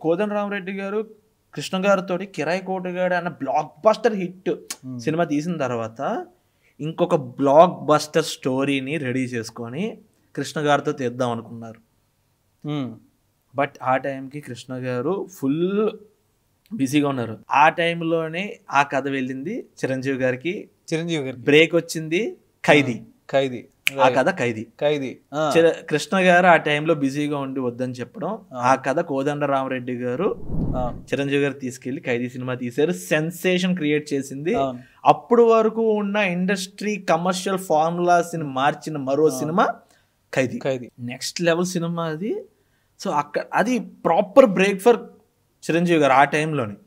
కోదన్ రామరెడ్డి గారు కృష్ణ గారితో కిరాయి కోటగాడు అన్న బ్లాక్ బస్టర్ హిట్ సినిమా తీసిన తర్వాత ఇంకొక బ్లాక్ బస్టర్ స్టోరీని రెడీ చేసుకొని కృష్ణ గారితో తీద్దాం అనుకున్నారు ఉమ్. బట్ ఆ టైంకి కృష్ణ గారు ఫుల్ బిజీగా ఉన్నారు ఆ టైంలోనే ఆ కథ వెళ్ళింది చిరంజీవి గారికి చిరంజీవి గారికి బ్రేక్ వచ్చింది ఖైదీ ఖైదీ ఆ కథ ఖైదీ ఖైదీ ఆ. చిర- కృష్ణ గారు ఆ టైంలో బిజీగా ఉండి వద్దని చెప్పడం ఆ కథ కోదండ రామరెడ్డి గారు ఆ. చిరంజీవి గారు తీసుకెళ్లి ఖైదీ సినిమా తీశారు సెన్సేషన్ క్రియేట్ చేసింది అవును. అప్పుడు వరకు ఉన్న ఇండస్ట్రీ కమర్షియల్ ఫార్ములాస్ ని మార్చిన మరో సినిమా ఖైదీ ఖైదీ నెక్స్ట్ లెవెల్ సినిమా అది సో అక్కడ అది ప్రాపర్ బ్రేక్ ఫర్ చిరంజీవి గారు ఆ టైంలోని